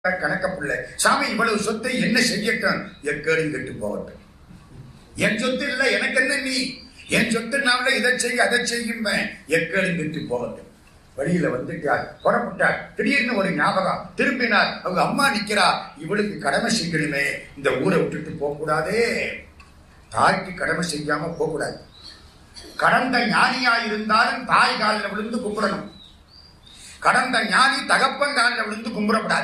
கணக்க பிள்ளை சாமி இவ்வளவு சொத்தை என்ன செய்யட்டும் எக்கேடும் கெட்டு போகட்டும் என் சொத்து இல்ல எனக்கு என்ன நீ என் சொத்து நாமல இதை செய்ய அதை செய்யும்பேன் எக்கேடும் கெட்டு போகட்டும் வழியில வந்துட்டார் புறப்பட்டார் திடீர்னு ஒரு ஞாபகம் திரும்பினார் அவங்க அம்மா நிக்கிறா இவளுக்கு கடமை செய்யணுமே இந்த ஊரை விட்டுட்டு போக கூடாதே தாய்க்கு கடமை செய்யாம போக கூடாது கடந்த ஞானியா இருந்தாலும் தாய் காலில் விழுந்து கும்பிடணும் கடந்த ஞானி தகப்பன் காலில் விழுந்து கும்பிடக்கூடாது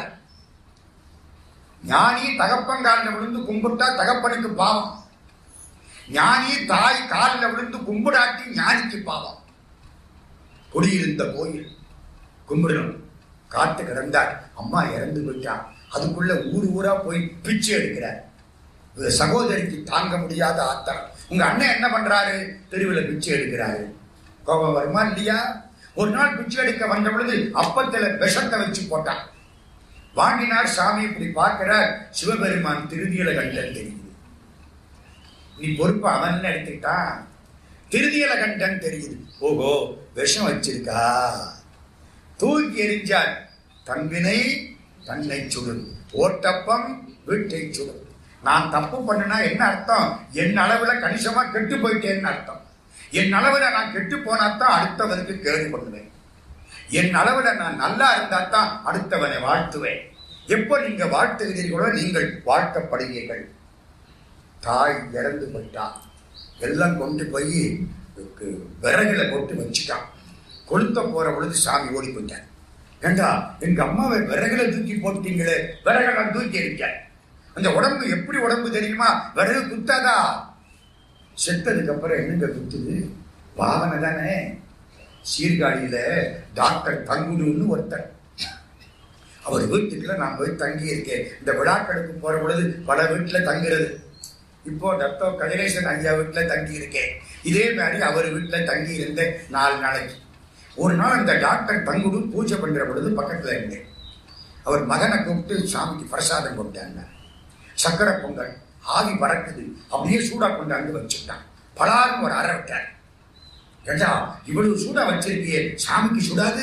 ஞானி தகப்பன் காலில் விழுந்து கும்பிட்டா தகப்பனுக்கு பாவம் ஞானி தாய் காலில் விழுந்து கும்பிடாட்டி ஞானிக்கு பாவம் குடியிருந்த கோயில் கும்பிடணும் காத்து கிடந்தார் அம்மா இறந்து போயிட்டா அதுக்குள்ள ஊர் ஊரா போய் பிச்சை எடுக்கிறார் இந்த சகோதரிக்கு தாங்க முடியாத ஆத்திரம் உங்க அண்ணன் என்ன பண்றாரு தெருவில் பிச்சை எடுக்கிறாரு கோபம் வருமா இல்லையா ஒரு நாள் பிச்சை எடுக்க வந்த பொழுது அப்பத்துல விஷத்தை வச்சு போட்டான் வாங்கினார் சாமி இப்படி பார்க்கிறார் சிவபெருமான் திருதியில கண்டன் தெரியுது நீ பொறுப்பு அவன் எடுத்துக்கிட்டான் திருதியில கண்டன் தெரியுது ஓஹோ விஷம் வச்சிருக்கா தூக்கி எறிஞ்சார் தன்வினை தன்னை சுடும் ஓட்டப்பம் வீட்டை சுடும் நான் தப்பு பண்ணுனா என்ன அர்த்தம் என் அளவுல கணிசமா கெட்டு போயிட்டேன்னு அர்த்தம் என் அளவுல நான் கெட்டு போனாத்தான் அடுத்தவனுக்கு கேடு பண்ணுவேன் என் அளவுல நான் நல்லா இருந்தா தான் அடுத்தவனை வாழ்த்துவேன் எப்போ நீங்க வாழ்த்துகிறீர்களோ நீங்கள் வாழ்க்கப்படுவீர்கள் தாய் இறந்து போயிட்டான் எல்லாம் கொண்டு போய் விறகுல போட்டு வச்சுட்டான் கொளுத்த போற பொழுது சாமி ஓடி போயிட்டார் ஏண்டா எங்க அம்மாவை விறகுல தூக்கி போட்டீங்களே விறகுல தூக்கி இருக்கேன் அந்த உடம்பு எப்படி உடம்பு தெரியுமா விறகு குத்தாதா செத்ததுக்கு அப்புறம் என்னங்க குத்துது பாவனை தானே சீர்காழியில டாக்டர் தங்குடுன்னு ஒருத்தர் அவர் வீட்டுக்குள்ள நான் போய் தங்கி இருக்கேன் இந்த விழாக்களுக்கு போற பொழுது பல வீட்டுல தங்குறது இப்போ டாக்டர் கதிரேசன் ஐயா வீட்டுல தங்கி இருக்கேன் இதே மாதிரி அவர் வீட்டுல தங்கி இருந்தேன் நாலு நாளைக்கு ஒரு நாள் அந்த டாக்டர் தங்குடு பூஜை பண்ற பொழுது பக்கத்துல இருந்தேன் அவர் மகனை கூப்பிட்டு சாமிக்கு பிரசாதம் கொண்டாங்க சக்கரை பொங்கல் ஆவி பறக்குது அப்படியே சூடா கொண்டாந்து வச்சுட்டான் பலாரும் ஒரு அரை விட்டார் ஏண்டா இவ்வளவு சூடா வச்சிருக்கியே சாமிக்கு சுடாது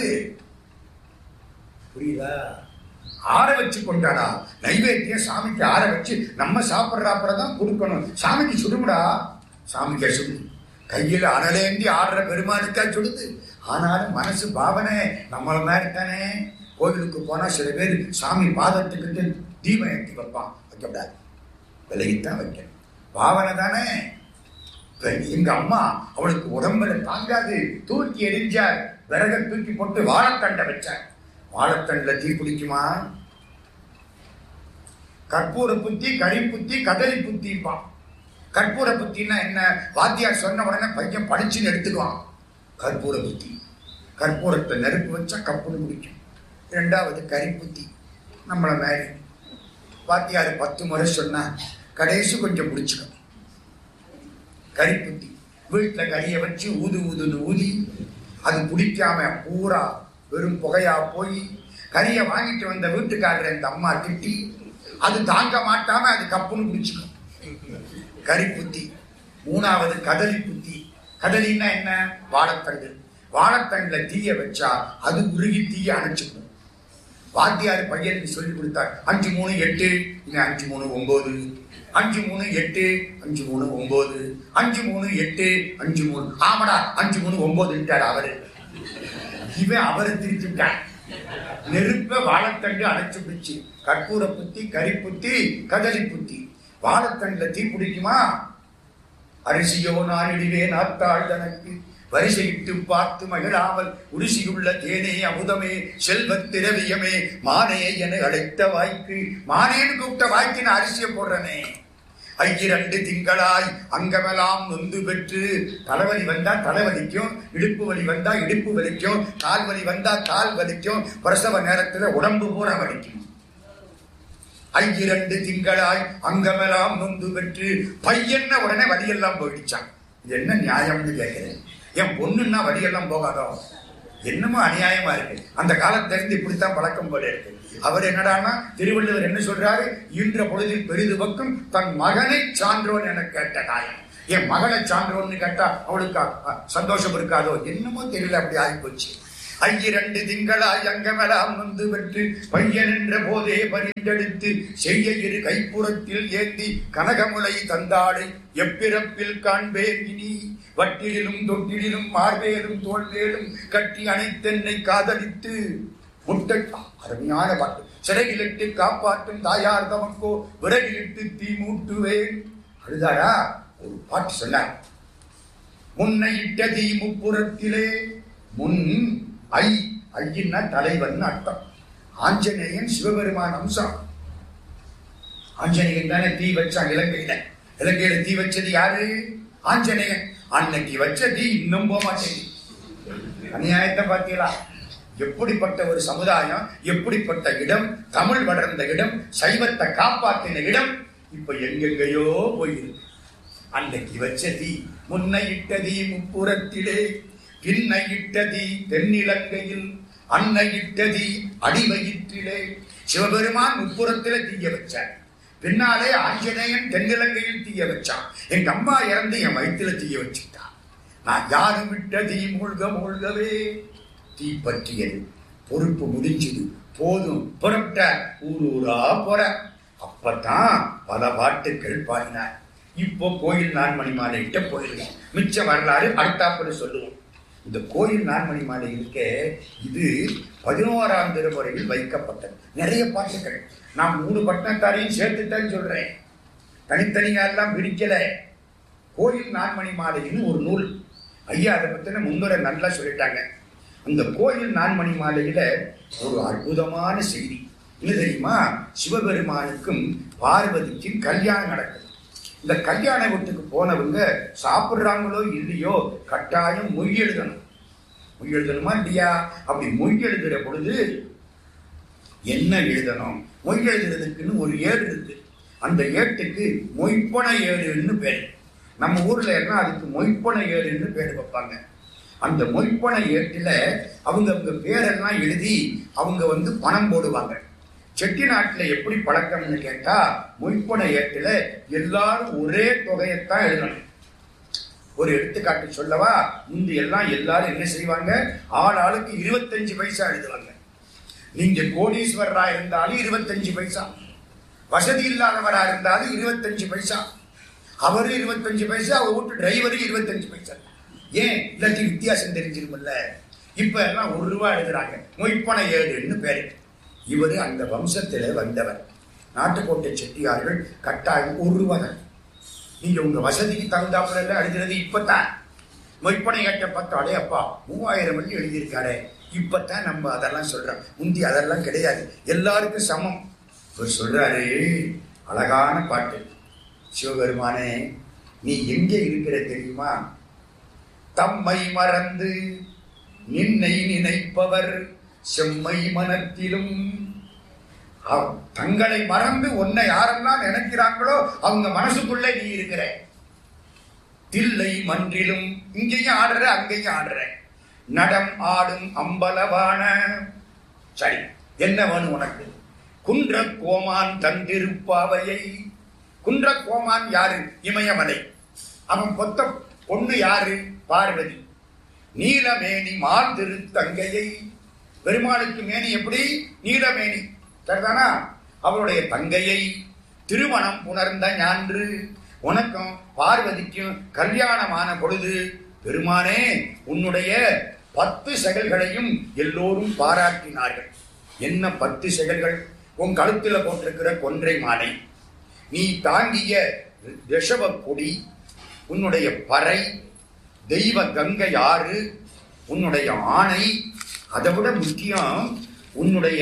புரியுதா ஆற வச்சு கொண்டாடா நைவேத்தியம் சாமிக்கு ஆற வச்சு நம்ம சாப்பிட்றாப்பறதான் கொடுக்கணும் சாமிக்கு சுடுமுடா சாமிக்கு சுடு கையில் அனலேந்தி ஆடுற பெருமானுக்கா சுடுது ஆனாலும் மனசு பாவனை நம்மள மாதிரி தானே கோவிலுக்கு போனா சில பேர் சாமி பாதத்துக்கிட்டு தீபம் ஏற்றி வைப்பான் வைக்கக்கூடாது விலகித்தான் வைக்கணும் பாவனை தானே எங்க அம்மா அவளுக்கு உடம்புல தாங்காது தூக்கி எரிஞ்சார் விறக தூக்கி போட்டு வாழைத்தண்டை வச்சார் வாழைத்தண்டில் தீ பிடிக்குமா கற்பூர புத்தி கறி புத்தி கதறி புத்திப்பான் கற்பூர புத்தின்னா என்ன வாத்தியார் சொன்ன உடனே பையன் படிச்சுன்னு எடுத்துக்குவான் கற்பூர புத்தி கற்பூரத்தை நெருப்பு வச்சா கப்புன்னு பிடிக்கும் இரண்டாவது கறி புத்தி நம்மளை மாதிரி வாத்தியார் பத்து முறை சொன்னா கடைசி கொஞ்சம் பிடிச்சிக்கும் கறி புத்தி வீட்டில் கறியை வச்சு ஊது ஊதுன்னு ஊதி அது பிடிக்காம பூரா வெறும் புகையா போய் கறியை வாங்கிட்டு வந்த வீட்டுக்காரர் இந்த அம்மா திட்டி அது தாங்க மாட்டாம அது கப்புன்னு பிடிச்சிக்கும் கறி புத்தி மூணாவது கதலி புத்தி கதலின்னா என்ன வாழைத்தண்டு வாழைத்தண்டுல தீய வச்சா அது உருகி தீய அணைச்சுக்கணும் வாத்தியார் பையனுக்கு சொல்லி கொடுத்தார் அஞ்சு மூணு எட்டு இங்க அஞ்சு மூணு ஒன்பது அஞ்சு மூணு எட்டு அஞ்சு மூணு ஒன்பது அஞ்சு மூணு எட்டு அஞ்சு மூணு ஆமாடா அஞ்சு மூணு ஒன்பதுட்டார் அவரு இவன் அவரை திருத்திட்டான் நெருப்ப வாழைத்தண்டு அடைச்சு பிடிச்சு கற்பூர புத்தி கறி புத்தி கதலி புத்தி வாழைத்தண்டுல தீ பிடிக்குமா அரிசியோ நானிடிவே நாத்தாள் தனக்கு வரிசையிட்டு பார்த்து மகிழாமல் உரிசியுள்ள தேனே அமுதமே செல்வத் திரவியமே மானே என அழைத்த வாய்க்கு மானேன்னு கூப்பிட்ட வாய்க்கு நான் அரிசியை போடுறனே ஐயிரண்டு திங்களாய் அங்கமெல்லாம் நொந்து பெற்று தலைவலி வந்தா தலைவலிக்கும் இடுப்பு வலி வந்தா இடுப்பு வலிக்கும் கால் வலி வந்தா கால் வலிக்கும் பிரசவ நேரத்துல உடம்பு பூரா வலிக்கும் ஐயிரண்டு திங்களாய் அங்கமெல்லாம் நொந்து பெற்று பையன்ன உடனே வலியெல்லாம் போயிடுச்சான் இது என்ன நியாயம்னு கேட்கிறேன் என் பொண்ணுன்னா வழியெல்லாம் போகாதோ என்னமோ அநியாயமா இருக்கு அந்த காலத்திலிருந்து இப்படித்தான் பழக்கம் போல இருக்கு அவர் என்னடான்னா திருவள்ளுவர் என்ன சொல்றாரு ஈன்ற பொழுதில் பெரிது பக்கம் தன் மகனை சான்றோன் என கேட்ட தாயம் என் மகனை சான்றோன்னு கேட்டா அவளுக்கு சந்தோஷம் இருக்காதோ என்னமோ தெரியல அப்படி ஆகி போச்சு ஐயிரண்டு திங்களாய் அங்கமெல்லாம் வந்து பெற்று பையன் என்ற போதே பரிந்தெடுத்து செய்ய இரு கைப்புறத்தில் ஏந்தி கனகமுலை தந்தாளை எப்பிறப்பில் காண்பேன் இனி வட்டிலும் தொட்டிலும் மார்பேலும் தோல்வேலும் கட்டி அனைத்தென்னை காதலித்து முட்டை அருமையான பாட்டு சிறையிலிட்டு காப்பாற்றும் தாயார் தமக்கோ விறகிலிட்டு தீ மூட்டுவேன் அழுதாரா ஒரு பாட்டு சொன்னார் முன்னை இட்ட தீ முப்புறத்திலே முன் ஐ ஐயின்னா தலைவன் அர்த்தம் ஆஞ்சநேயன் சிவபெருமான் அம்சம் ஆஞ்சநேயன் தானே தீ வச்சான் இலங்கையில இலங்கையில தீ வச்சது யாரு ஆஞ்சநேயன் அன்னைக்கு வச்ச தீ இன்னும் போக மாட்டேங்குது அநியாயத்தை பார்த்தீங்களா எப்படிப்பட்ட ஒரு சமுதாயம் எப்படிப்பட்ட இடம் தமிழ் வளர்ந்த இடம் சைவத்தை காப்பாற்றின இடம் இப்ப எங்கெங்கேயோ போயிருக்கு அன்னைக்கு வச்ச தீ முன்னை இட்ட தீ முப்புறத்திலே பின்னை இட்ட தீ தென்னிலங்கையில் அன்னை இட்ட தீ அடிவயிற்றிலே சிவபெருமான் முப்புறத்திலே தீய வச்சார் பின்னாலே ஆஞ்சநேயன் தென்னிலங்கையில் தீய வச்சான் எங்க அம்மா இறந்து என் வயிற்றுல தீய வச்சுட்டான் நான் யாரும் விட்ட தீ மூழ்க மூழ்கவே தீ பற்றியது பொறுப்பு முடிஞ்சது போதும் புறப்பட்ட ஊர் ஊரா போற அப்பதான் பல பாட்டுகள் பாடினார் இப்போ கோயில் நான்மணி மாலை கிட்ட போயிருக்கேன் மிச்ச வரலாறு அடுத்தாப்புல சொல்லுவோம் இந்த கோயில் நான்மணி மாலை இருக்க இது பதினோராம் திருமுறையில் வைக்கப்பட்டது நிறைய பாட்டுகள் நான் மூணு பட்டணத்தாரையும் சேர்த்துட்டேன்னு சொல்றேன் தனித்தனியா எல்லாம் பிரிக்கல கோயில் நான்மணி மாலைன்னு ஒரு நூல் ஐயா அதை பத்தின முன்னுரை நல்லா சொல்லிட்டாங்க அந்த கோயில் நான்மணி மாலையில ஒரு அற்புதமான செய்தி என்ன தெரியுமா சிவபெருமானுக்கும் பார்வதிக்கும் கல்யாணம் நடக்குது இந்த கல்யாண வீட்டுக்கு போனவங்க சாப்பிடுறாங்களோ இல்லையோ கட்டாயம் மொய் எழுதணும் மொய் எழுதணுமா இல்லையா அப்படி மொய் எழுதுற பொழுது என்ன எழுதணும் மொய் எழுதுறதுக்குன்னு ஒரு ஏடு இருக்கு அந்த ஏட்டுக்கு மொய்ப்பன ஏடுன்னு பேர் நம்ம ஊர்ல எல்லாம் அதுக்கு மொய்ப்பன ஏடுன்னு பேர் வைப்பாங்க அந்த மொய்ப்பன ஏட்டுல அவங்க அவங்க பேரெல்லாம் எழுதி அவங்க வந்து பணம் போடுவாங்க செட்டிநாட்டுல எப்படி பழக்கம்னு கேட்டா மொய்ப்பன ஏட்டுல எல்லாரும் ஒரே தொகையைத்தான் எழுதணும் ஒரு எடுத்துக்காட்டு சொல்லவா முந்தி எல்லாம் எல்லாரும் என்ன செய்வாங்க ஆள் ஆளுக்கு இருபத்தஞ்சு பைசா எழுதுவாங்க நீங்க கோடீஸ்வரரா இருந்தாலும் இருபத்தஞ்சு பைசா வசதி இல்லாதவரா இருந்தாலும் இருபத்தஞ்சு பைசா அவரு இருபத்தஞ்சு பைசா அவர் வீட்டு டிரைவரு இருபத்தஞ்சு பைசா ஏன் இல்லாட்டி வித்தியாசம் தெரிஞ்சிருக்கும்ல இப்ப எல்லாம் ஒரு ரூபா எழுதுறாங்க மொய்ப்பன ஏடுன்னு பேரு இவரு அந்த வம்சத்தில வந்தவர் நாட்டுக்கோட்டை செட்டியார்கள் கட்டாயம் ஒரு ரூபா தான் நீங்க உங்க வசதிக்கு தகுந்தாப்புல எல்லாம் எழுதுறது இப்பதான் மொய்ப்பனை ஏட்ட பார்த்தாலே அப்பா மூவாயிரம் வள்ளி எழுதியிருக்காரு இப்பதான் நம்ம அதெல்லாம் சொல்றோம் முந்தி அதெல்லாம் கிடையாது எல்லாருக்கும் சமம் இவர் சொல்றாரு அழகான பாட்டு சிவபெருமானே நீ எங்கே இருக்கிற தெரியுமா தம்மை மறந்து நின்னை நினைப்பவர் செம்மை மனத்திலும் அவ்- தங்களை மறந்து உன்னை யாரெல்லாம் நினைக்கிறாங்களோ அவங்க மனசுக்குள்ளே நீ இருக்கிற தில்லை மன்றிலும் இங்கேயும் ஆடுற அங்கேயும் ஆடுற நடம் ஆடும் அம்பலவான சரி என்ன வேணும் உனக்கு குன்ற கோமான் தந்திருப்பாவையை குன்ற கோமான் யாரு இமயமலை அவன் பொத்த பொண்ணு யாரு பார்வதி நீலமேனி மால் திருத்தங்கையை பெருமாளுக்கு மேனி எப்படி நீலமேனி சரிதானா அவருடைய தங்கையை திருமணம் புணர்ந்த ஞான்று உனக்கும் பார்வதிக்கும் கல்யாணமான பொழுது பெருமானே உன்னுடைய பத்து செயல்களையும் எல்லோரும் பாராட்டினார்கள் என்ன பத்து செயல்கள் உன் கழுத்துல போட்டிருக்கிற கொன்றை மாலை நீ தாங்கிய ரிஷப கொடி உன்னுடைய பறை தெய்வ கங்கை ஆறு உன்னுடைய ஆணை அதை விட முக்கியம் உன்னுடைய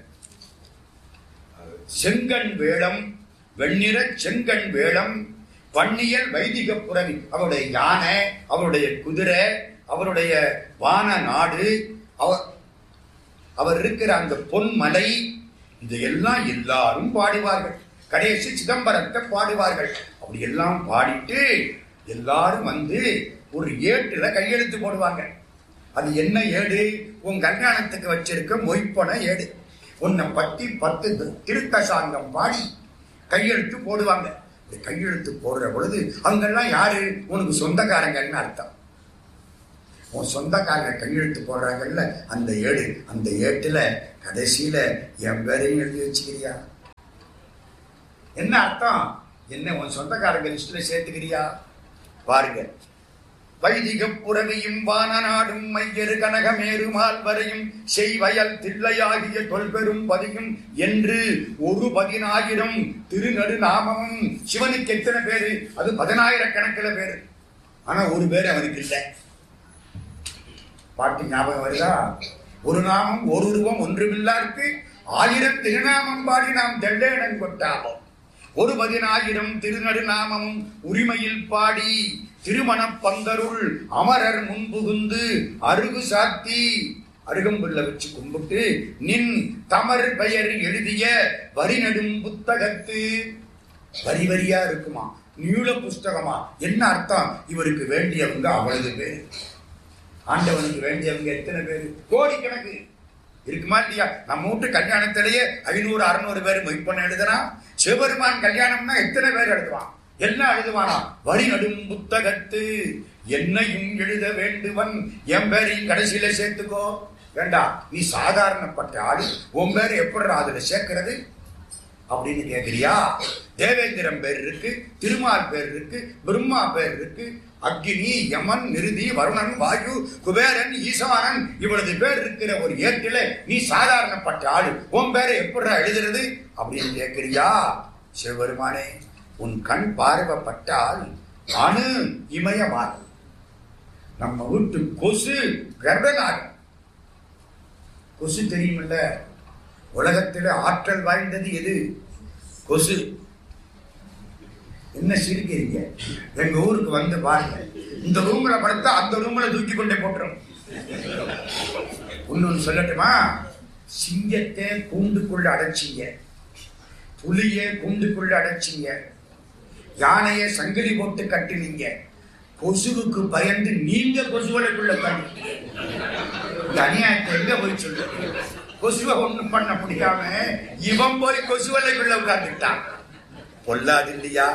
அஹ், செங்கண் வேளம் வெண்ணிற செங்கண் வேளம் வன்னியல் வைதிக புறவி அவருடைய யானை அவருடைய குதிரை அவருடைய வான நாடு அவர் அவர் இருக்கிற அந்த பொன்மலை இதையெல்லாம் எல்லாரும் பாடுவார்கள் கடைசி சிதம்பரத்தை பாடுவார்கள் அப்படி எல்லாம் பாடிட்டு எல்லாரும் வந்து ஒரு ஏட்டுல கையெழுத்து போடுவாங்க அது என்ன ஏடு உன் கல்யாணத்துக்கு வச்சிருக்க மொய்ப்பன ஏடு உன்னை பத்தி பத்து திருத்தசாங்கம் பாடி கையெழுத்து போடுவாங்க இப்படி கையெழுத்து போடுற பொழுது அங்கெல்லாம் யாரு உனக்கு சொந்தக்காரங்கன்னு அர்த்தம் உன் சொந்தக்காரங்க கையெழுத்து போடுறாங்கல்ல அந்த ஏடு அந்த ஏட்டுல கடைசியில என் பேரையும் எழுதி வச்சுக்கிறியா என்ன அர்த்தம் என்ன உன் சொந்தக்காரங்க லிஸ்ட்ல சேர்த்துக்கிறியா பாருங்க வைதிகப் புறவியும் வானநாடும் மையரு கனகமேரு மால்வரையும் செய்வயல் தில்லையாகிய தொல்பெரும் பதியும் என்று ஒரு பதினாயிரம் திருநடு நாமமும் சிவனுக்கு எத்தனை பேரு அது பதினாயிரக்கணக்கில் பேரு ஆனா ஒரு பேர் அவனுக்கு இல்லை பாட்டு ஞாபகம் வருதா ஒரு நாமம் ஒரு உருவம் ஒன்றுமில்லாருக்கு ஆயிரம் திருநாமம் பாடி நாம் தெள்ளேடன் கொட்டாவோம் ஒரு பதினாயிரம் திருநடுநாமமும் உரிமையில் பாடி திருமணப் பந்தருள் அமரர் முன்புகுந்து அருகு சாத்தி அருகம்புல்ல வச்சு கும்பிட்டு நின் தமர் பெயர் எழுதிய வரி நடும் புத்தகத்து வரி வரியா இருக்குமா நீள புஸ்தகமா என்ன அர்த்தம் இவருக்கு வேண்டியவங்க அவ்வளவு பேர் ஆண்டவனுக்கு வேண்டியவங்க எத்தனை பேர் கோடிக்கணக்கு இருக்குமா இல்லையா நம்ம வீட்டு கல்யாணத்திலேயே ஐநூறு அறுநூறு பேர் மொய்ப்பண்ண எழுதுறான் சிவபெருமான் கல்யாணம்னா எத்தனை பேர் எழுதுவான் எல்லாம் எழுதுவானா வரி நடும் புத்தகத்து என்னையும் எழுத வேண்டுவன் என் பேரையும் கடைசியில சேர்த்துக்கோ வேண்டாம் நீ சாதாரணப்பட்ட ஆளு உன் பேரை எப்படி அதுல சேர்க்கிறது அப்படின்னு கேக்குறியா தேவேந்திரம் பேர் இருக்கு திருமால் பேர் இருக்கு பிரம்மா பேர் இருக்கு அக்னி யமன் நிருதி வருணன் வாயு குபேரன் ஈசானன் இவ்வளவு பேர் இருக்கிற ஒரு ஏட்டில நீ சாதாரணப்பட்ட ஆளு உன் பேரை எப்படிடா எழுதுறது அப்படின்னு கேக்குறியா சிவபெருமானே உன் கண் பார்வைப்பட்டால் அணு இமயமாகும் நம்ம வீட்டு கொசு கர்ப்பனாகும் கொசு தெரியுமில்ல உலகத்தில் ஆற்றல் வாய்ந்தது எது கொசு என்ன சிரிக்கிறீங்க எங்க ஊருக்கு வந்து பாருங்க இந்த ரூம்ல படுத்தா அந்த ரூம்ல தூக்கி கொண்டே போட்டுரும் இன்னொன்னு சொல்லட்டுமா சிங்கத்தை கூண்டுக்குள்ள அடைச்சிங்க புலிய கூண்டுக்குள்ள அடைச்சிங்க யானைய சங்கிலி போட்டு கட்டினீங்க கொசுவுக்கு பயந்து நீங்க கொசுவலைக்குள்ள கட்டி இந்த அநியாயத்தை எங்க போய் சொல்லுங்க கொசுவை ஒண்ணும் பண்ண முடியாம இவன் போய் கொசுவலைக்குள்ள உட்கார்ந்துட்டான் பொல்லாது இல்லையா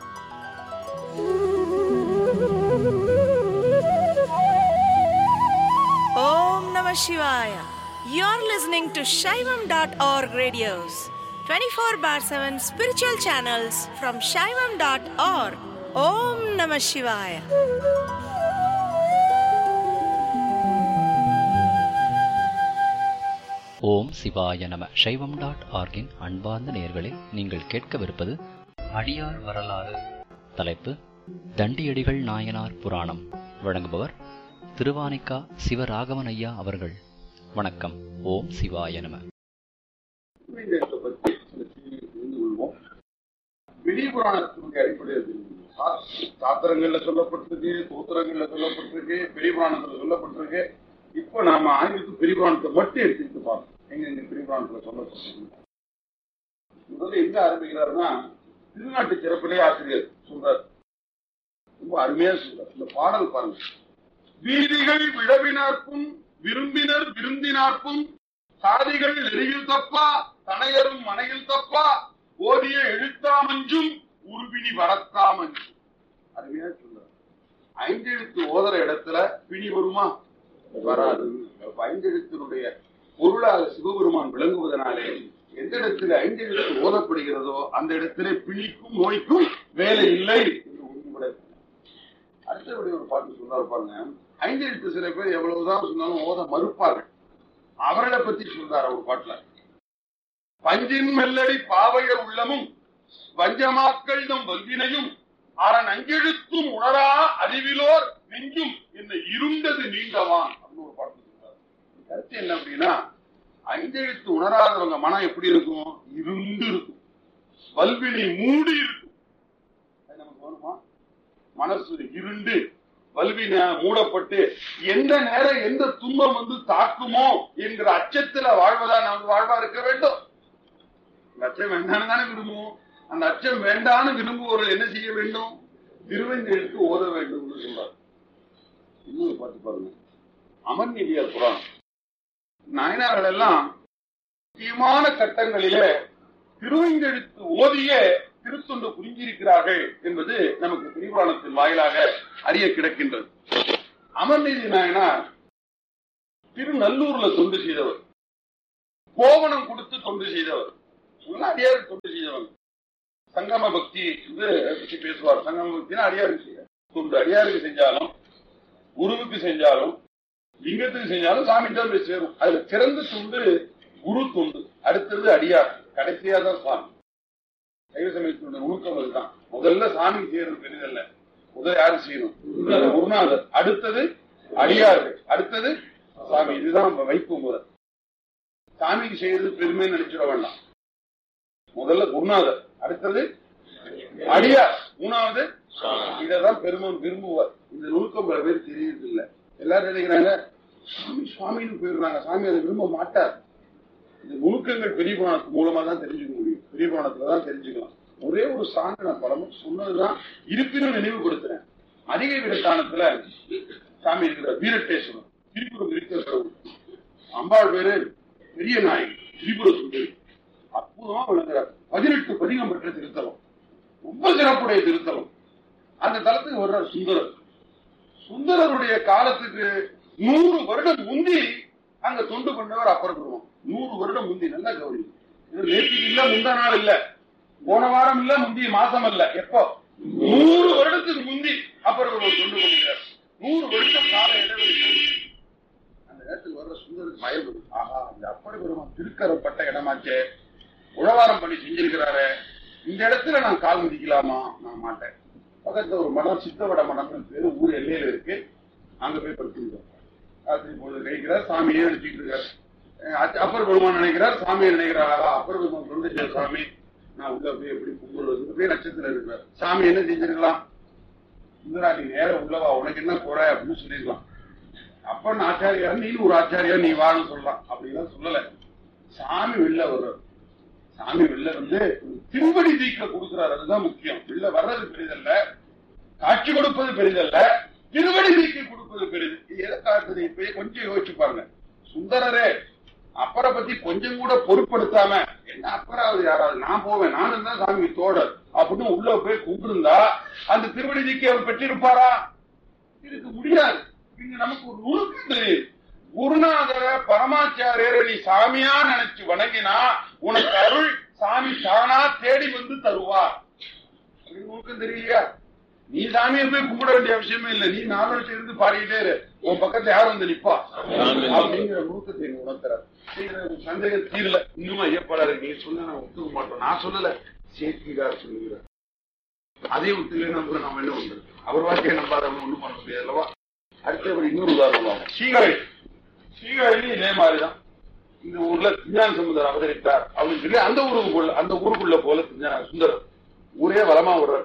Om Namah Shivaya. You're listening to Shaivam.org radios, 24 bar 7 spiritual channels from Shaivam.org. Om Namah Shivaya. ஓம் சிவாய நம சைவம் டாட் ஆர்கின் அன்பார்ந்த நேயர்களே நீங்கள் கேட்கவிருப்பது அடியார் வரலாறு தலைப்பு தண்டியடிகள் நாயனார் புராணம் வழங்குபவர் திருவானைக்கா சிவராகவன் ஐயா அவர்கள் வணக்கம் ஓம் சிவாய நம புரிந்தத்தை பற்றி சில செய்திகளை தெரிந்து கொள்வோம் வெளி புராணத்தினுடைய அடிப்படையில் தெரிந்து கொள்வோம். சா- சாத்திரங்கள்ல சொல்லப்பட்டிருக்கு சூத்திரங்கள்ல சொல்லப்பட்டிருக்கு பெரிய புராணத்துல சொல்லப்பட்டிருக்கு இப்ப நாம ஆங்கிலத்து பெரிய புராணத்தை மட்டும் எடுத்துக்கிட்டு பார்ப்போம் எங்க எங்க பெரிய புராணத்துல சொல்லப்பட்டிருக்கு முதல்ல எங்க ஆரம்பிக்கிறாருன்னா திருநாட்டு சிறப்பிலே ஆசிரியர் சொல்றார் ரொம்ப அருமையா சொல்றார் இந்த பாடல் பாருங்க வீதிகள் விழவினார்க்கும் விரும்பினர் விருந்தினார்க்கும் சாதிகள் நெறியில் தப்பா தனையரும் மனையில் தப்பா ஓதிய எழுத்தாமஞ்சும் உருவினி வரத்தாமஞ்சும் அருமையா சொல்றார் ஐந்தெழுத்து ஓதுற இடத்துல பிணி வருமா வராது அப்ப ஐந்தெழுத்தினுடைய பொருளாக சிவபெருமான் விளங்குவதனாலே எந்த இடத்துல ஐந்தெழுத்து ஓதப்படுகிறதோ அந்த இடத்திலே பிணிக்கும் நோய்க்கும் வேலை இல்லை என்று உறுதிபட அடுத்தபடி ஒரு பாட்டு சொன்னார் பாருங்க ஐந்தெழுத்து சில பேர் எவ்வளவுதான் சொன்னாலும் ஓத மறுப்பார்கள் அவர்களை பத்தி சொல்றார் அவர் பாட்டுல பஞ்சின் மெல்லடி பாவையர் உள்ளமும் வஞ்சமாக்கள் நம் வல்வினையும் அரண் அஞ்செழுத்தும் உணரா அறிவிலோர் நெஞ்சும் என்ன இருண்டது நீண்டவான் அப்படின்னு ஒரு பாட்டு சொல்றார் கருத்து என்ன அப்படின்னா ஐந்தெழுத்து உணராதவங்க மனம் எப்படி இருக்கும் இருண்டு இருக்கும் வல்வினை மூடி இருக்கும் அது நமக்கு வேணுமா மனசு இருண்டு வல்வின மூடப்பட்டு எந்த நேரம் எந்த துன்பம் வந்து தாக்குமோ என்கிற அச்சத்துல வாழ்வதா நமக்கு வாழ்வா இருக்க வேண்டும் அந்த அச்சம் வேண்டாம்னு தானே விரும்புவோம் அந்த அச்சம் வேண்டாம்னு விரும்புவோர்கள் என்ன செய்ய வேண்டும் திருவெஞ்செழுத்து ஓத வேண்டும் என்று சொல்றார் இன்னொரு பாட்டு பாருங்க அமர்நீதியார் புராணம் நாயனார்கள் எல்லாம் முக்கியமான கட்டங்களிலே திருவெஞ்செழுத்து ஓதிய திருத்தொண்டு புரிஞ்சிருக்கிறார்கள் என்பது நமக்கு திரிபுராணத்தின் வாயிலாக அறிய கிடக்கின்றது அமர்நீதி நாயனார் திருநல்லூர்ல தொண்டு செய்தவர் கோவணம் கொடுத்து தொண்டு செய்தவர் எல்லாம் அடியாருக்கு தொண்டு செய்தவர் சங்கம பக்தி என்று பற்றி பேசுவார் சங்கம பக்தினா அடியாருக்கு செய்ய தொண்டு அடியாருக்கு செஞ்சாலும் குருவுக்கு செஞ்சாலும் லிங்கத்துக்கு செஞ்சாலும் சாமி தான் போய் சேரும் அதுல சிறந்த தொண்டு குரு தொண்டு அடுத்தது அடியார் கடைசியா தான் சுவாமி சைவ சமயத்தினுடைய நுணுக்கம் அதுதான் முதல்ல சாமி செய்யறது பெரிதல்ல முதல் யாரு செய்யணும் குருநாதர் அடுத்தது அடியார்கள் அடுத்தது சாமி இதுதான் நம்ம வைப்பு முறை சாமிக்கு செய்யறது பெருமைன்னு நினைச்சிட வேண்டாம் முதல்ல குருநாதர் அடுத்தது அடியார் மூணாவது இததான் பெருமை விரும்புவார் இந்த நுணுக்கம் பல பேர் தெரியறது இல்ல எல்லாரும் நினைக்கிறாங்க சாமி சுவாமின்னு போயிடுறாங்க சாமி அதை விரும்ப மாட்டார் இந்த நுணுக்கங்கள் பெரிய புராணத்து மூலமா தான் தெரிஞ்சுக்க முடியும் பெரிய புராணத்துல தான் தெரிஞ்சுக்கலாம் ஒரே ஒரு சான்று நான் படமும் சொன்னதுதான் இருப்பினும் நினைவுபடுத்துறேன் அதிக விடத்தானத்துல சாமி இருக்கிற வீரட்டேஸ்வரன் திரிபுரம் இருக்கிற அம்பாள் பேரு பெரிய நாயகி திரிபுர சுந்தரி அற்புதமா விளங்குறார் பதினெட்டு பதிகம் பெற்ற திருத்தலம் ரொம்ப சிறப்புடைய திருத்தலம் அந்த தலத்துக்கு வர்றார் சுந்தரர் சுந்தரருடைய காலத்துக்கு நூறு வருடம் முந்தி அங்க தொண்டு கொண்டவர் அப்பறப்படுவோம் நூறு வருடம் முந்தி நல்லா கௌரி இது நேற்றுக்கு இல்ல முந்தா நாள் இல்ல போன வாரம் இல்ல முந்தைய மாசம் இல்ல எப்போ நூறு வருடத்துக்கு முந்தி அப்பறப்படுவோம் தொண்டு கொண்டிருக்கிறார் நூறு வருஷம் கால இடைவெளி அந்த நேரத்தில் வர்ற சுந்தருக்கு பயம் வரும். ஆஹா இந்த அப்படி பெருமான் திருக்கரப்பட்ட இடமாச்சே உழவாரம் பண்ணி செஞ்சிருக்கிறாரு இந்த இடத்துல நான் கால் மிதிக்கலாமா நான் மாட்டேன் பக்கத்துல ஒரு மடம் சித்தவட மடம் பேரு ஊர் எல்லையில இருக்கு அங்க போய் படுத்துருக்கோம் ராத்திரி பொழுது நினைக்கிறார் சாமியே நினைச்சிட்டு இருக்காரு அஹ் அச்ச- அப்பர் பெருமான் நினைக்கிறார் சாமியை நினைக்கிறார் ஆஹா, அப்பர் பெருமான் சொல்லுச்சு சாமி நான் உள்ள போய் எப்படி கும்பிடுறது போய் நட்சத்திரம் இருக்கிறார் சாமி என்ன செஞ்சிருக்கலாம் இந்திரா நீ நேரம் உள்ளவா உனக்கு என்ன குறை அப்படின்னு சொல்லிருக்கலாம் அப்பன் ஆச்சாரியா நீ ஒரு ஆச்சாரியா நீ வான்னு சொல்லலாம் அப்படிலாம் சொல்லல சாமி வெளில வர்றார் சாமி வெளில வந்து திருவடி தீக்க கொடுக்கிறார் அதுதான் முக்கியம் வெளில வர்றது பெரிதல்ல காட்சி கொடுப்பது பெரிதல்ல திருவடி தீக்க கொடுப்பது பெரிது இது எதை காட்டுது இப்ப கொஞ்சம் யோசிச்சு பாருங்க சுந்தரரே அப்பரை பத்தி கொஞ்சம் கூட பொருட்படுத்தாம என்ன அப்பராவது யாராவது நான் போவேன் நானும் தான் சாமி தோழர் அப்படின்னு உள்ள போய் கும்பிருந்தா அந்த திருவடி தீக்கை அவர் பெற்றிருப்பாரா இருக்க முடியாது இங்க நமக்கு ஒரு நுணுக்கம் தெரியுது குருநாதர பரமாச்சாரியரை நீ சாமியா நினைச்சு வணங்கினா உனக்கு அருள் சாமி தானா தேடி வந்து தருவார் அப்படின்னு நுணுக்கம் தெரியலையா நீ சாமியை போய் கும்பிட வேண்டிய அவசியமே இல்லை நீ நாலு வருஷம் இருந்து பாடிக்கிட்டே இரு உன் பக்கத்துல யார் வந்து நிப்பா அப்படிங்கிற நுணுக்கத்தை நீங்க உணர்த்துறாரு சந்தேகம் தீரல இன்னும் ஐயப்படாரு நீ சொன்ன நான் ஒத்துக்க மாட்டோம் நான் சொல்லல சேர்த்திகார் சொல்லுகிறார் அதையும் ஒத்துக்கலைன்னா அப்புறம் நம்ம என்ன பண்றது அவர் வாக்கிய நம்பாதவங்க ஒண்ணும் பண்ண முடியாது அல்லவா அடுத்தபடி இன்னொரு உதாரணம் சீகரை சீகரையிலும் இதே மாதிரிதான் இந்த ஊர்ல திருஞான சமுதர் அவதரித்தார் அப்படின்னு சொல்லி அந்த ஊருக்குள்ள அந்த ஊருக்குள்ள போல திருஞான சுந்தரர் ஊரே வளமா விடுறார்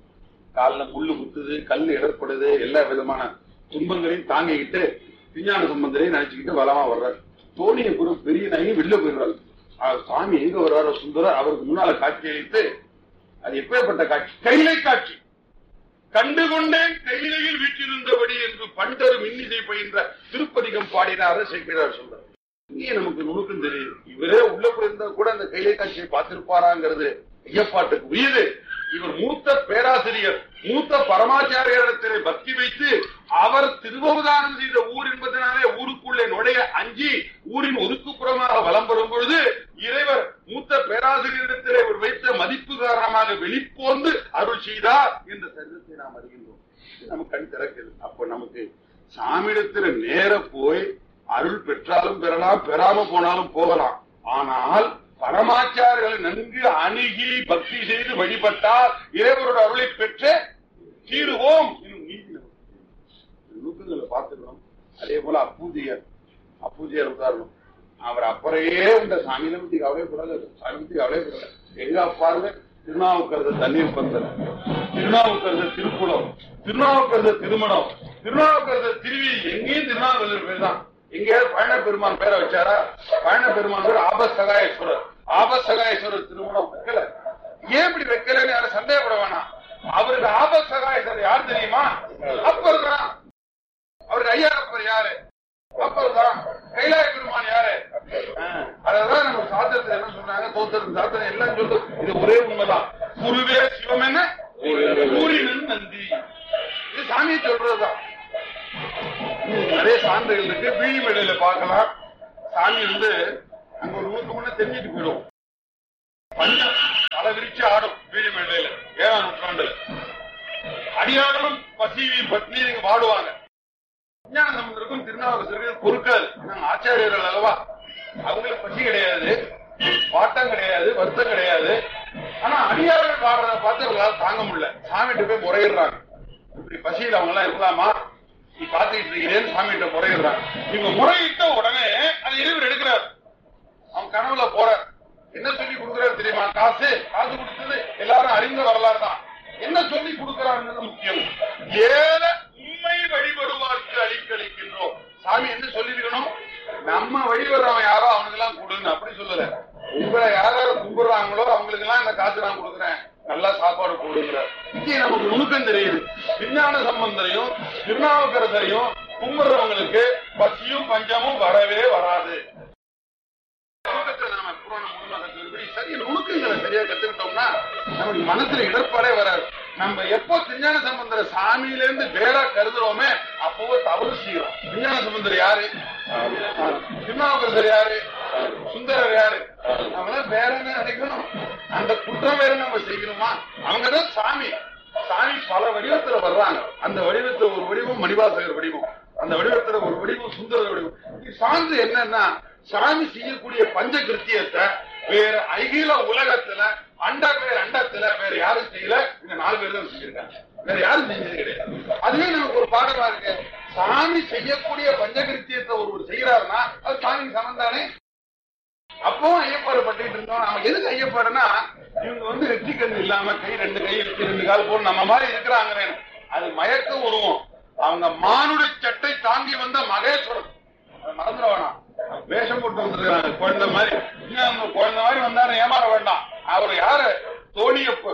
காலில் முள்ளு குத்துது கல் இடர்படுது எல்லா விதமான துன்பங்களையும் தாங்கிக்கிட்டு திருஞான சம்பந்தரையும் நினைச்சுக்கிட்டு வளமா வர்றார் தோணியை குரு பெரிய நாயகி வெளில போயிடுறாரு அவர் சாமி எங்க வர்றாரோ சுந்தரர் அவருக்கு முன்னால காட்சி அளித்து அது எப்பேற்பட்ட காட்சி கைலை காட்சி கண்டுகொண்டேன் கையிலையில் வீற்றிருந்தபடி என்று பண்டரு மின்னிசை பயின்ற திருப்பதிகம் பாடினார சேர்க்கிறார் சொல்றார் இங்கே நமக்கு நுணுக்கம் தெரியுது இவரே உள்ள போயிருந்தா கூட அந்த கைலை காட்சியை பார்த்திருப்பாராங்கிறது ஐயப்பாட்டுக்கு உரியது இவர் மூத்த பேராசிரியர் மூத்த பரமாச்சாரியரிடத்திலே பக்தி வைத்து அவர் திருவவதானம் செய்த ஊர் என்பதனாலே ஊருக்குள்ளே நுழைய அஞ்சி ஊரின் ஒதுக்குப்புறமாக வலம் வரும் பொழுது இறைவர் மூத்த பேராசிரியரிடத்திலே அவர் வைத்த மதிப்பு காரணமாக வெளிப்போந்து அருள் செய்தார் என்ற சரிதத்தை நாம் அறிகின்றோம் இது நமக்கு கண் திறக்குது அப்ப நமக்கு சாமியிடத்துல நேர போய் அருள் பெற்றாலும் பெறலாம் பெறாம போனாலும் போகலாம் ஆனால் பரமாச்சாரர்களை நன்கு அணுகி பக்தி செய்து வழிபட்டால் இறைவரோட அருளை பெற்று தீருவோம் என்னும் நீதி நமக்கு தெரியும். நுணுக்கங்களை பார்த்துக்கணும் அதே போல அப்பூஜையர் அப்பூஜையர் உதாரணம் அவர் அப்புறையே உண்ட சாமியில பத்தி கவலைப்படாத சாமி பத்தி கவலைப்படல எங்க பாருங்க திருநாவுக்கரசர் தண்ணீர் பந்தல் திருநாவுக்கரசர் திருக்குளம் திருநாவுக்கரசர் திருமணம் திருநாவுக்கரசர் திருவி எங்கேயும் திருநாவுக்கரசர் பேர் தான் எங்கேயாவது பயண பெருமான் பேரை வச்சாரா பயண பெருமான் பேர் ஆபசகாயேஸ்வரர் ஆபசகாயேஸ்வரர் திருமணம் வைக்கல ஏன் இப்படி வைக்கலன்னு யாரும் சந்தேகப்பட வேணாம் அவருக்கு ஆபசகாயேஸ்வரர் யார் தெரியுமா அப்பர் தான் அவருக்கு ஐயாரப்பர் யாரு அப்பர் தான் கைலாய பெருமான் யாரு ஆஹ், அததான் நம்ம சாத்திரத்துல என்ன சொல்றாங்க தோத்திரம் சாத்திரம் எல்லாம் சொல்லு இது ஒரே உண்மைதான் குருவே சிவம் என்ன கூறினன் நந்தி இது சாமியை சொல்றதுதான் இருந்து அங்க ஒரு நூற்று முன்ன தெரிஞ்சுட்டு போயிடும் பஞ்சம் தலை விரிச்சு ஆடும் வீடு மேடையில ஏழாம் நூற்றாண்டுல அடியார்களும் பசியையும் பத்னியும் இங்க வாடுவாங்க விஞ்ஞான சம்பந்தருக்கும் திருநாவுக்கரசருக்கு பொறுக்காது நாங்க ஆச்சாரியர்கள் அல்லவா அவங்களுக்கு பசி கிடையாது பாட்டம் கிடையாது வருத்தம் கிடையாது ஆனா அடியார்கள் பாடுறத பார்த்து அவங்களால தாங்க முடியல சாமிகிட்ட போய் முறையிடுறாங்க இப்படி பசியில் அவங்க எல்லாம் இருக்கலாமா நீ பாத்துக்கிட்டு இருக்கிறேன்னு சாமிகிட்ட முறையிடுறாங்க இவங்க முறையிட்ட உடனே அதை இறைவர் எடுக்கிறார் அவன் கனவுல போறார் என்ன சொல்லி கொடுக்கிறாரு தெரியுமா காசு காசு கொடுத்தது எல்லாரும் அறிந்த வரலாறு தான் என்ன சொல்லி கொடுக்கிறாருன்றது முக்கியம் ஏல உண்மை வழிபடுவார்க்கு அளிக்களிக்கின்றோம் சாமி என்ன சொல்லிருக்கணும் நம்ம வழிபடுறவன் யாரோ அவனுக்கு எல்லாம் கொடுன்னு அப்படி சொல்லல உங்களை யார் யார் கும்பிடுறாங்களோ அவங்களுக்கு எல்லாம் இந்த காசு நான் கொடுக்குறேன் நல்லா சாப்பாடு போடுங்கிற இங்கே நமக்கு நுணுக்கம் தெரியுது விஞ்ஞான சம்பந்தரையும் திருநாவுக்கரசரையும் கும்பிடுறவங்களுக்கு பசியும் பஞ்சமும் வரவே வராது நுணுக்கத்துல நம்ம புராணம் முழுமை கத்துக்கிறபடி சரியா நுணுக்கங்களை சரியா கத்துக்கிட்டோம்னா நமக்கு மனசுல இடர்பாடே வராது நம்ம எப்போ விஞ்ஞான சம்பந்தர சாமியில இருந்து வேறா கருதுறோமே அப்போ தவறு செய்யறோம் விஞ்ஞான சம்பந்தர் யாரு திருநாவுக்கரசர் யாரு சுந்தரர் யாரு நம்மளாம் வேற என்ன நினைக்கணும் அந்த குற்றம் வேற நம்ம செய்யணுமா அவங்கதான் சாமி சாமி பல வடிவத்துல வர்றாங்க அந்த வடிவத்துல ஒரு வடிவம் மணிவாசகர் வடிவம் அந்த வடிவத்துல ஒரு வடிவம் சுந்தர வடிவம் இது சான்று என்னன்னா சாமி செய்யக்கூடிய பஞ்ச கிருத்தியத்தை வேற அகில உலகத்துல அண்ட பேர் அண்டத்துல வேற யாரும் செய்யல இந்த நாலு பேர் தான் செஞ்சிருக்காங்க வேற யாரும் செஞ்சது கிடையாது அதுவே நமக்கு ஒரு பாடமா இருக்கு சாமி செய்யக்கூடிய பஞ்சகிருத்தியத்தை ஒருவர் செய்யறாருன்னா அது சாமி சமந்தானே அப்பவும் ஐயப்பாடு பட்டுக்கிட்டு இருந்தோம் நம்ம எதுக்கு ஐயப்பாடுனா இவங்க வந்து வெற்றி கண் இல்லாம கை ரெண்டு கை வச்சு ரெண்டு கால் போட்டு நம்ம மாதிரி இருக்கிறாங்க அது மயக்க உருவம் அவங்க மானுட சட்டை தாங்கி வந்த மகேஸ்வரன் அதை மறந்துட வேணாம் வேஷம் போட்டு வந்திருக்காங்க குழந்தை மாதிரி இன்னும் அவங்க குழந்தை மாதிரி வந்தாரு ஏமாற வேண்டாம் அவர் யாரு தோணியப்பு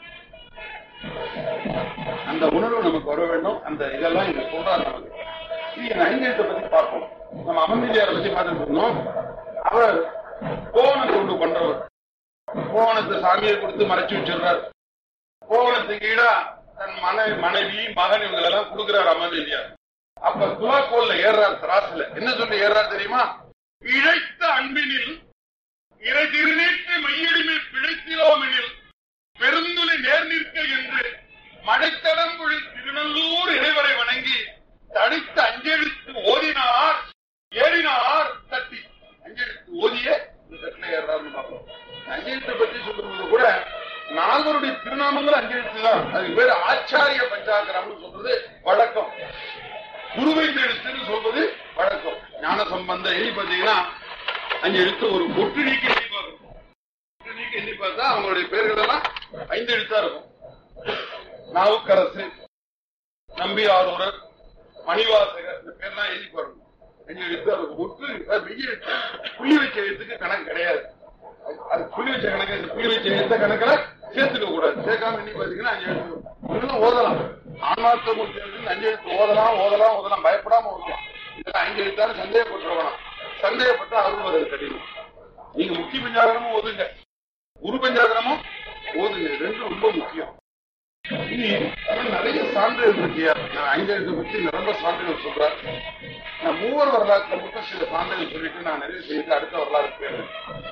அந்த உணர்வு நமக்கு வர வேண்டும் அந்த இதெல்லாம் இங்க சொல்றாரு நமக்கு இது ஐந்தெழுத்தை பத்தி பார்ப்போம் நம்ம அமர்ந்தியாரை பத்தி பார்த்துட்டு இருந்தோம் அவர் கோவணம் கொண்டு பண்றவர் கோவணத்தை சாமியை கொடுத்து மறைச்சு வச்சிடுறார் கோவணத்துக்கு ஈடா தன் மனைவி மனைவி மகன் இவங்க எல்லாம் கொடுக்கிறார் அமர்ந்தியார் அப்ப துலாக்கோல்ல ஏறார் திராசுல என்ன சொல்லி ஏறார் தெரியுமா இழைத்த அன்பினில் இறை திருநீட்டு மையடிமை பிழைத்திலோமெனில் பெருந்துளை நேர் நிற்க என்று மடைத்தடம்புழி திருநல்லூர் இறைவரை வணங்கி தடித்த அஞ்செழுத்து ஓதினார் ஏறினார் தட்டி அஞ்செழுத்து ஓதிய இந்த தட்டில ஏறாருன்னு பார்ப்போம் அஞ்செழுத்தை பற்றி சொல்லும்போது கூட நால்வருடைய திருநாமங்கள் அஞ்செழுத்து தான் அதுக்கு பேரு ஆச்சாரிய பஞ்சாக்கரம்னு சொல்றது வழக்கம் குருவைந்தெழுத்துன்னு சொல்வது வழக்கம் ஞான சம்பந்த எழுதி பார்த்தீங்கன்னா அஞ்சு எழுத்து ஒரு ஒட்டு நீக்கி எழுதி பார்க்கணும் ஒட்டு நீக்கி எழுதி பார்த்தா அவங்களுடைய பேர்கள் எல்லாம் ஐந்து எழுத்தா இருக்கும் நாவுக்கரசு நம்பி ஆரூரர் மணிவாசகர் இந்த பேர்லாம் எழுதி பாருங்க அஞ்சு எழுத்து அது ஒட்டு அது மெய் எழுத்து புள்ளி வச்ச எழுத்துக்கு கணக்கு கிடையாது அது- அது புள்ளி வச்ச கணக்கு இந்த புள்ளி வச்ச எழுத்த கணக்குல சேர்த்துக்க கூடாது சேர்க்காம எண்ணி பாத்தீங்கன்னா அஞ்சு எழுத்து இதெல்லாம் ஓதலாம் ஆன்மார்த்த மூர்த்தி எழுத்து அஞ்சு எழுத்து ஓதலாம் ஓதலாம் ஓதலாம் பயப்படாம ஓதலாம் இதெல்லாம் அஞ்சு எழுத்தாலும் சந்தேகப்பட்டு வேணாம் சந்தேகப்பட்டா அருள் வருது கடினம் நீங்க முக்கிய பஞ்சாகரமும் ஓதுங்க குரு பஞ்சாகரமும் ஓதுங்க இது ரெண்டும் ரொம்ப முக்கியம் இனி இன்னும் நிறைய சான்றுகள் இருக்கியா நான் ஐந்தாயிரத்தை பத்தி நிரம்ப சான்றுகள் சொல்றேன் நான் மூவர் வரலாற்றுல மட்டும் சில சான்றுகள் சொல்லிட்டு நான் நிறைய செய்து அடுத்த வரலாறு போயிடுறேன்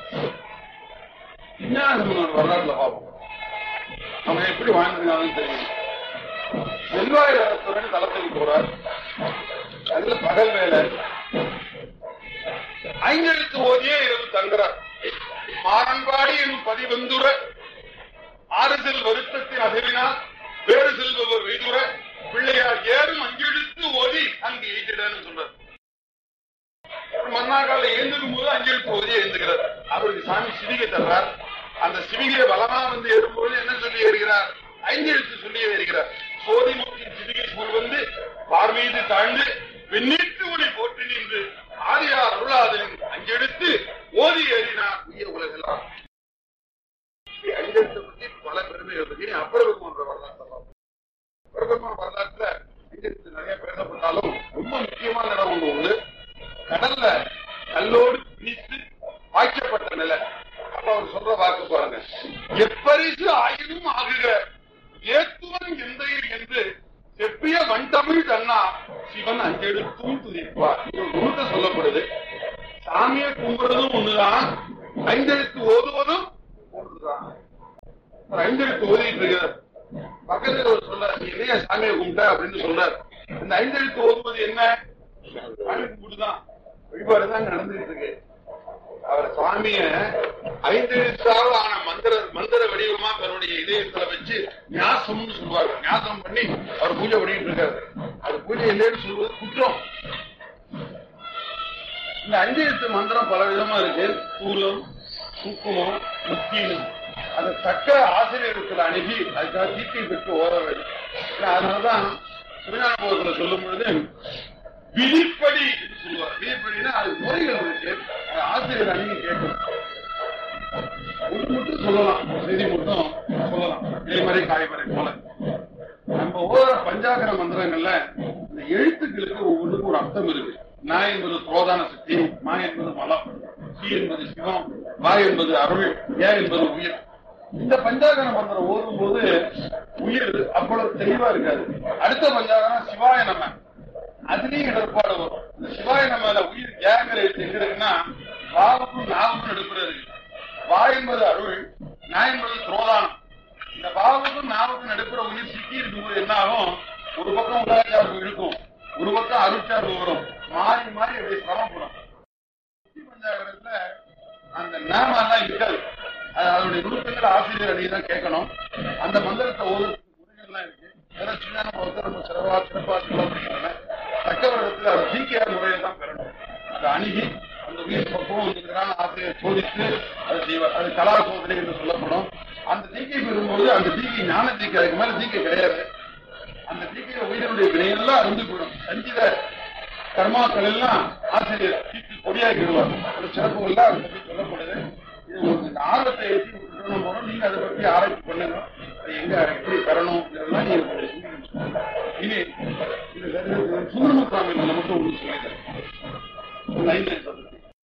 விஞ்ஞான வரலாற்றுல பார்ப்போம் அவங்க எப்படி வாழ்ந்துருக்காங்கன்னு தெரியும் செல்வாயிரத்துடன் தளத்துக்கு போறார் அதுல பகல் வேலை ஐந்தெழுத்து ஓதியே இரவு தங்குறார் மாறன்பாடி எனும் பதிவந்துர ஆறு செல் வருத்தத்தின் அசைவினால் வேறு செல்பவர் வெய்துர பிள்ளையார் ஏறும் அஞ்செழுத்து ஓதி அங்கு எய்திடன்னு சொல்றார் மன்னாக்கால எழுந்துக்கும் போது அஞ்செழுத்து ஓதி எழுந்துகிறார் அவருக்கு சாமி சிவிகை தர்றார் அந்த சிவிகையை பலமா வந்து ஏறும்போது என்ன சொல்லி ஏறுகிறார் ஐந்தெழுத்து சொல்லி ஏறுகிறார் சோதிமுத்தின் சிவிகை சூழ் வந்து பார்மீது தாழ்ந்து வெண்ணீட்டு ஒளி போற்றி நின்று ஆதியார் அருளாதலின் அஞ்செடுத்து ஓதி ஏறினார் உய உலகெல்லாம் இப்படி அஞ்செழுத்தை பற்றி பல பெருமைகள் இருக்கு இனி அப்பரபெருமான்ற வரலாற்றை பார்ப்போம். அப்பரபெருமான் வரலாற்றுல அஞ்செழுத்து நிறைய பேசப்பட்டாலும் ரொம்ப முக்கியமான இடம் ஒண்ணு உண்டு கடல்ல கல்லோடு பிடித்து வாய்க்கப்பட்ட நிலை அப்ப அவர் சொல்ற வாக்கு பாருங்க எப்பரிசு ஆயினும் ஆகுக ஏத்துவன் எந்தையர் என்று செப்பிய வண்டமிழ் தன்னா சிவன் அஞ்செடுத்தும் துதிப்பார் இது ஒரு நுணுக்க சொல்லப்படுது சாமியை கும்பிடுறதும் ஒண்ணுதான் ஐந்தெழுத்து ஓதுவதும் ஒன்றுதான் ஒரு ஐந்தெழுத்து ஓதிட்டு இருக்கார் பக்கத்துல ஒரு சொல்றாரு நீ என்னையா சாமியை கும்பிட்ட அப்படின்னு சொல்றாரு இந்த ஐந்தெழுத்து ஓதுவது என்ன சாமி கும்பிட்டுதான் வழிபாடுதான் நடந்துட்டு இருக்கு அவர் சாமிய ஐந்து எழுத்தாவது ஆன மந்திர மந்திர வடிவமா தன்னுடைய இதயத்துல வச்சு ஞாசம்னு சொல்லுவாரு ஞாசம் பண்ணி அவர் பூஜை பண்ணிட்டு இருக்காரு அது பூஜை இல்லைன்னு சொல்வது குற்றம் இந்த அஞ்சு எழுத்து மந்திரம் பல விதமா இருக்கு சூலம் சுக்குமம் முக்கியம் அதை தக்க ஆசிரியர்கள் அணுகி அதுக்காக தீட்டை பெற்று ஓத வேண்டும் ஏன்னா அதனாலதான் சிவஞானபோதத்துல சொல்லும் பொழுது விதிப்படி என்று சொல்லுவார் விதிப்படினா அது முறைகள் இருக்கு அது ஆசிரியர் அணுகி கேட்கணும் ஒன்று மட்டும் சொல்லலாம் ஒரு செய்தி மட்டும் சொல்லலாம் இலைமறை காய்மறை போல நம்ம ஓதுற பஞ்சாகர மந்திரங்கள்ல இந்த எழுத்துக்களுக்கு ஒவ்வொன்றுக்கும் ஒரு அர்த்தம் இருக்கு நா என்பது புரோதான சக்தி மா என்பது மலம் சி என்பது சிவம் வா என்பது அருள் ஏ என்பது உயிர் இந்த பஞ்சாகர மந்திரம் ஓதும் போது உயிர் அவ்வளவு தெளிவா இருக்காது அடுத்த பஞ்சாகரம் சிவாய நம்ம அதுலயும் இடர்பாடு வரும் இந்த சிவாய நம்மல உயிர் ஏங்கிற எழுத்து எங்க இருக்குன்னா வாவுக்கும் நாவுக்கும் எடுப்புறது இருக்கு வா என்பது அருள் நா என்பது துரோதானம் இந்த பாவத்துக்கும் நாவுக்கும் நடுப்புற உயிர் சிக்கி இருக்கும்போது என்ன ஆகும் ஒரு பக்கம் உலகச்சார்பு இருக்கும் ஒரு பக்கம் அருட்சார்பு வரும் மாறி மாறி அப்படியே சிரமப்படும் சுத்தி பஞ்சாகரத்துல அந்த நாமெல்லாம் இருக்காது அது அதனுடைய நுணுக்கங்கள் ஆசிரியர் அணி தான் கேட்கணும் அந்த மந்திரத்தை ஓதுறதுக்கு முறைகள்லாம் இருக்கு அதெல்லாம் சின்ன ஒருத்தர் ரொம்ப சிறப்பா சிறப்பா சொல்ல தக்க வருடத்தில் அது சீக்கியார் முறையை தான் பெறணும் அதை அணுகி அந்த உயிர் பக்குவம் இருக்கிறான ஆசிரியர் சோதித்து அதை செய்வார் அது கலா சோதனை என்று சொல்லப்படும் அந்த தீக்கை பெறும்போது அந்த தீக்கை ஞான தீக்கை அதுக்கு மேல தீக்கை கிடையாது அந்த தீக்கையில உயிரினுடைய வினையெல்லாம் அருந்து போயிடும் சஞ்சித கர்மாக்கள் எல்லாம் ஆசிரியர் தீக்கு கொடியாக்கிடுவார் ஒரு சிறப்புகள்லாம் அதை பற்றி சொல்லப்படுது இது உங்களுக்கு இந்த ஆர்வத்தை ஏற்றி விட்டுறணும் போறோம் நீங்க அதை பற்றி ஆராய்ச்சி பண்ணுங்க அது எங்க எப்படி பெறணும் இதெல்லாம் நீங்க கொஞ்சம் சிந்திக்கணும். இனி இது சுந்தரமுத்தாமியில் மட்டும் உங்களுக்கு சொல்லித்தரேன் ஐந்து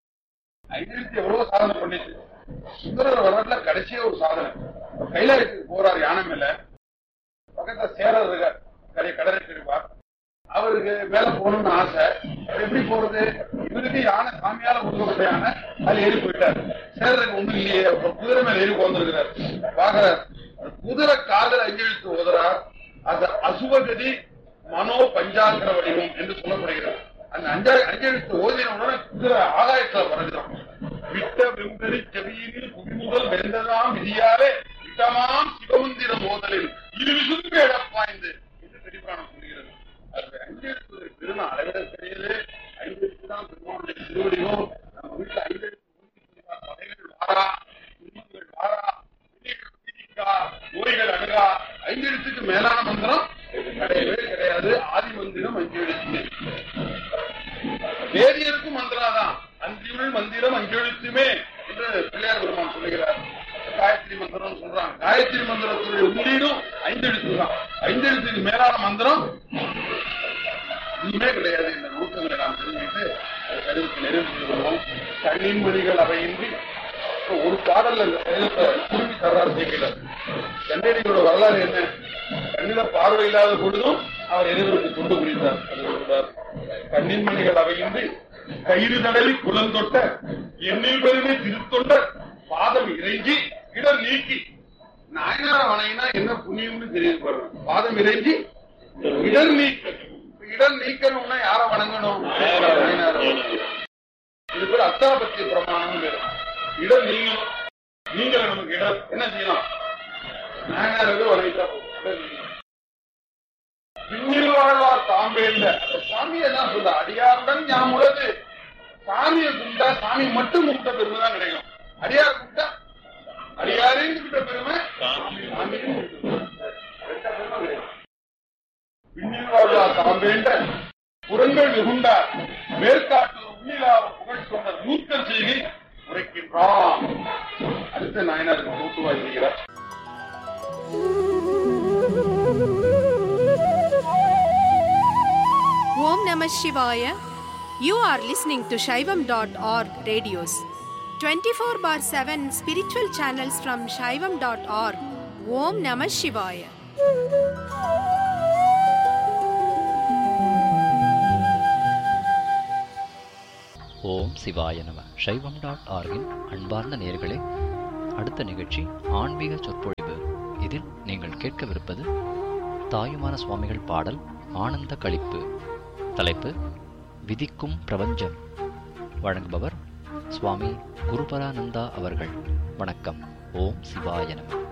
ஐநூத்தி எவ்வளவு சாதனை பண்ணிச்சு சுந்தரர் வரலாற்றுல கடைசியா ஒரு சாதனை கைலாயத்துக்கு போறார் யானை மேல பக்கத்துல சேரர் இருக்கார் கரை கடலை இருப்பார் அவருக்கு மேல போகணும்னு ஆசை அது எப்படி போறது இவருக்கு யானை சாமியால கொடுக்கப்பட்ட யானை அது ஏறி போயிட்டார் சேரருக்கு ஒண்ணும் இல்லையே அப்புறம் குதிரை மேல ஏறி உட்கார்ந்துருக்கிறார் பாக்குறார் குதிரை காதல் அஞ்செழுத்து ஓதுறார் அது அசுவகதி மனோ பஞ்சாக்கர வடிவம் என்று சொல்லப்படுகிறது அந்த அஞ்சா அஞ்செழுத்து ஓதின உடனே குதிரை ஆகாயத்துல பறந்துடும் விட்ட வெம்பெறி செவியினில் புவிமுதல் வெந்ததாம் விதியாலே விட்டமாம் சிவமந்திர மோதலில் இரு விசும்பு எடப்பாய்ந்து என்று பெரியபுராணம் சொல்கிறது அது அஞ்செழுத்து பெருமை அளவிட பெரியது ஐந்தெழுத்து தான் பெருமானுடைய திருவடிவம் நம்ம வீட்டுல ஐந்தெழுத்து பகைகள் வாரா துன்பங்கள் வாரா வினைகள் தீர்க்கா, நோய்கள் அணுகா ஐந்தெழுத்துக்கு மேலான மந்திரம் கிடையவே கிடையாது ஆதி மந்திரம் அஞ்செழுத்து வேதியருக்கும் மந்திராதான் அஞ்சுள் மந்திரம் அஞ்செழுத்துமே என்று பிள்ளையார் பெருமான் சொல்லுகிறார் காயத்ரி மந்திரம் சொல்றாங்க காயத்ரி மந்திரத்துடைய உள்ளீடும் ஐந்தெழுத்து தான் ஐந்தெழுத்துக்கு மேலான மந்திரம் ஒண்ணுமே கிடையாது இந்த நூற்றங்களை நாம் தெரிஞ்சுட்டு அது கருவுக்கு நெருங்கி வருவோம் கண்ணின் மொழிகள் அவையின்றி இப்ப ஒரு பாடல்ல இந்த சேதத்தை குருவி தர்றாரு சேர்க்கிறார் கண்ணடிகளோட வரலாறு என்ன கண்ணில பார்வை இல்லாத பொழுதும் அவர் எதிர்ப்பு துண்டு புரிந்தார் அது சொல்றார் கண்ணின் மணிகள் அவையின்றி கயிறு தடவி குலம் தொட்ட எண்ணில் பெருமை திருத்தொண்ட பாதம் இறைஞ்சி இடர் நீக்கி நாயனார வணங்கினா என்ன புண்ணியம்னு தெரியுது பாருங்க பாதம் இறைஞ்சி இடர் நீக்க இடர் நீக்கணும்னா யார வணங்கணும் நாயனாரை வணங்கணும். இது பேர் அத்தாபத்திய பிரமாணம் பேரு இடம் நீங்கணும் நீங்கள நமக்கு இடம் என்ன செய்யலாம் நாயனாருக்கு வணங்கிட்டா போதும். இடம் நீங்கணும். விண்ணில் வாழ்வார் தாம்பேந்த அந்த சாமியை தான் சொல்ற அடியாருடன் ஞாபகம் உள்ளது சாமியை கும்பிட்டா சாமி மட்டும் கும்பிட்ட பெருமை தான் கிடைக்கும் அடியார் கும்பிட்டா அடியாரையும் கும்பிட்ட பெருமை சாமியும் கும்பிட்ட பெருமை. ரெண்டா பெருமை கிடைக்கும். விண்ணில் வாழ்வார் தாம்பேந்த புறங்கள் மிகுண்டார் மேற்காட்டு உண்ணிலா புகழ் சொன்ன நூற்கல் செய்கை உரைக்கின்றான் அடுத்த நாயனாருக்கு தூத்துவாய் செய்கிறார் Om Namah Shivaya. You are listening to Shaivam.org radios. 24 bar 7 spiritual channels from Shaivam.org. Om Namah Shivaya. ஓம் சிவாய நம சைவம் டாட் ஆர்கின் அன்பார்ந்த நேயர்களே அடுத்த நிகழ்ச்சி ஆன்மீக சொற்பொழிவு இதில் நீங்கள் கேட்கவிருப்பது தாயுமான சுவாமிகள் பாடல் ஆனந்த களிப்பு தலைப்பு விதிக்கும் பிரபஞ்சம் வழங்குபவர் சுவாமி குருபரானந்தா அவர்கள் வணக்கம் ஓம் சிவாய நம